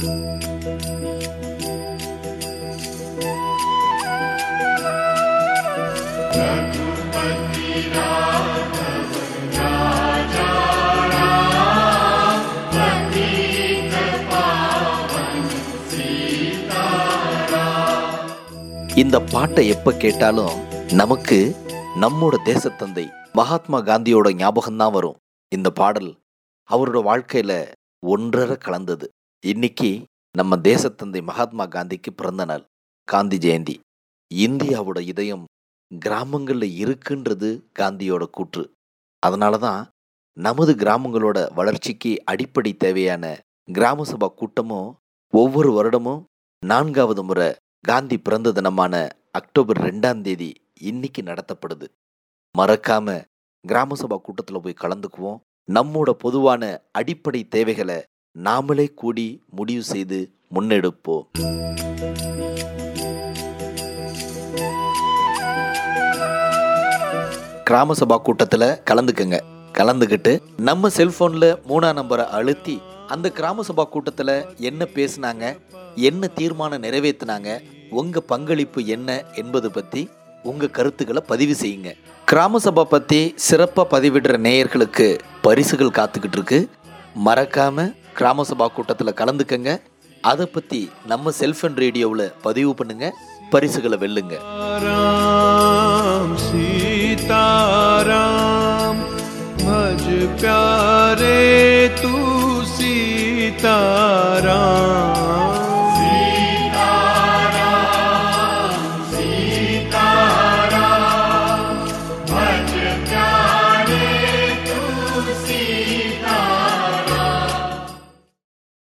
இந்த பாட்டை எப்ப கேட்டாலும் நமக்கு நம்மோட தேசத்தந்தை மகாத்மா காந்தியோட ஞாபகம் தான் வரும் இந்த பாடல் அவரோட வாழ்க்கையில ஒன்றரை கலந்தது இன்னைக்கு நம்ம தேசத்தந்தை மகாத்மா காந்திக்கு பிறந்த நாள் காந்தி ஜெயந்தி இந்தியாவோட இதயம் கிராமங்கள்ல இருக்குன்றது காந்தியோட கூற்று அதனால தான் நமது கிராமங்களோட வளர்ச்சிக்கு அடிப்படை தேவையான கிராம சபா கூட்டமும் ஒவ்வொரு வருடமும் நான்காவது முறை காந்தி பிறந்த தினமான அக்டோபர் ரெண்டாம் தேதி இன்னைக்கு நடத்தப்படுது மறக்காம கிராம சபா கூட்டத்துல போய் கலந்துக்குவோம் நம்மோட பொதுவான அடிப்படை தேவைகளை நாமளே கூடி முடிவு செய்து முன்னெடுப்போம் கிராம சபா கூட்டத்துல கலந்துக்கங்க கலந்துக்கிட்டு நம்ம செல்போன்ல மூணாம் நம்பரை அழுத்தி அந்த கிராம சபா கூட்டத்துல என்ன பேசுனாங்க என்ன தீர்மானம் நிறைவேற்றினாங்க உங்க பங்களிப்பு என்ன என்பது பத்தி உங்க கருத்துக்களை பதிவு செய்யுங்க கிராம சபா பத்தி சிறப்பா பதிவிடுற நேயர்களுக்கு பரிசுகள் காத்துக்கிட்டு இருக்கு மறக்காம கிராம சபா கூட்டத்துல கலந்துக்கங்க அதை பத்தி நம்ம செல்போன் ரேடியோவில் பதிவு பண்ணுங்க பரிசுகளை வெல்லுங்க राम सीताराम भज प्यारे तू सीता